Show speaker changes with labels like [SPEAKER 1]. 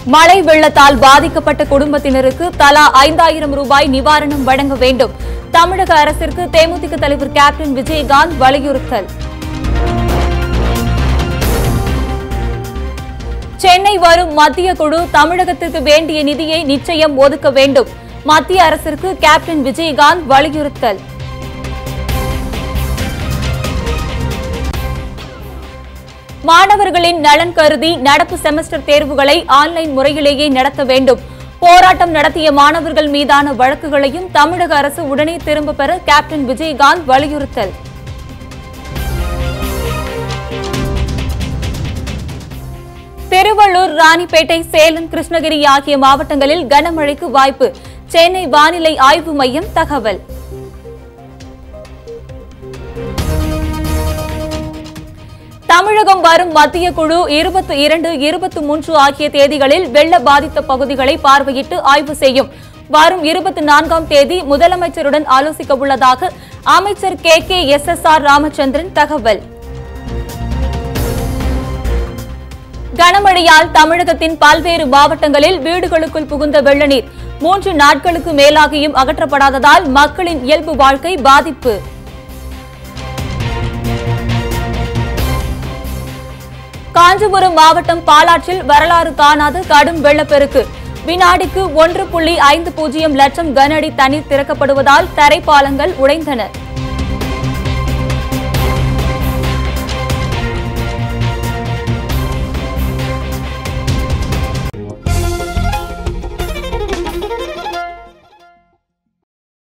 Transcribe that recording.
[SPEAKER 1] மழை வெள்ளத்தால் பாதிக்கப்பட்ட குடும்பத்தினருக்கு தலா ஐந்தாயிரம் ரூபாய் நிவாரணம் வழங்க வேண்டும் தமிழக அரசிற்கு தேமுதிக தலைவர் கேப்டன் விஜயகாந்த் வலியுறுத்தல் சென்னை வரும் மத்திய குழு தமிழகத்திற்கு வேண்டிய நிதியை நிச்சயம் ஒதுக்க வேண்டும் மத்திய அரசிற்கு கேப்டன் விஜயகாந்த் வலியுறுத்தல் மாணவர்களின் நலன் கருதி நடப்பு செமஸ்டர் தேர்வுகளை ஆன்லைன் முறையிலேயே நடத்த வேண்டும் போராட்டம் நடத்திய மாணவர்கள் மீதான வழக்குகளையும் தமிழக அரசு உடனே திரும்பப் பெற கேப்டன் விஜயகாந்த் வலியுறுத்தல் திருவள்ளூர் ராணிப்பேட்டை சேலம் கிருஷ்ணகிரி ஆகிய மாவட்டங்களில் கனமழைக்கு வாய்ப்பு சென்னை வானிலை ஆய்வு மையம் தகவல் தமிழகம் வரும் மத்திய குழு இருபத்தி இரண்டு இருபத்தி மூன்று ஆகிய தேதிகளில் வெள்ள பாதித்த பகுதிகளை பார்வையிட்டு ஆய்வு செய்யும் வரும் இருபத்தி நான்காம் தேதி முதலமைச்சருடன் ஆலோசிக்க உள்ளதாக அமைச்சர் K K S S R Ramachandran தகவல் கனமழையால் தமிழகத்தின் பல்வேறு மாவட்டங்களில் வீடுகளுக்குள் புகுந்த வெள்ளநீர் மூன்று நாட்களுக்கு மேலாகியும் அகற்றப்படாததால் மக்களின் இயல்பு வாழ்க்கை பாதிப்பு காஞ்சிபுரம் மாவட்டம் பாலாற்றில் வரலாறு காணாத கடும் வெள்ளப்பெருக்கு வினாடிக்கு ஒன்று புள்ளி ஐந்து பூஜ்ஜியம் லட்சம் கன அடி தண்ணீர் திறக்கப்படுவதால் தரைப்பாலங்கள் உடைந்தன